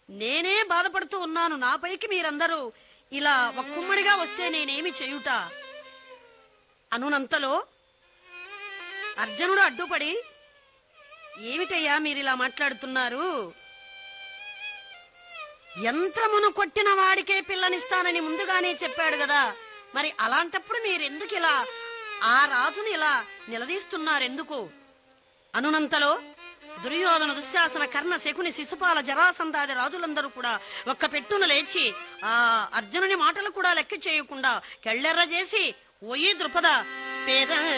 నేనే బాధపడుతూ ఉన్నాను నాపైకి మీరందరూ ఇలా ఒక్కుమ్మడిగా వస్తే నేనేమి చేయుట అనునంతలో అర్జునుడు అడ్డుపడి ఏమిటయ్యా మీరిలా మాట్లాడుతున్నారు యంత్రమును కొట్టిన వాడికే పిల్లనిస్తానని ముందుగానే చెప్పాడు కదా మరి అలాంటప్పుడు మీరెందుకు ఇలా ఆ రాజుని ఇలా నిలదీస్తున్నారెందుకు అనునంతలో దుర్యోధన దుశ్శాసన కర్ణ శకుని శిశుపాల జరాసందాది రాజులందరూ కూడా ఒక్క పెట్టున లేచి ఆ అర్జునుని మాటలు కూడా లెక్క చేయకుండా కెళ్ళెర్ర చేసి ఓయి ద్రుపద పేద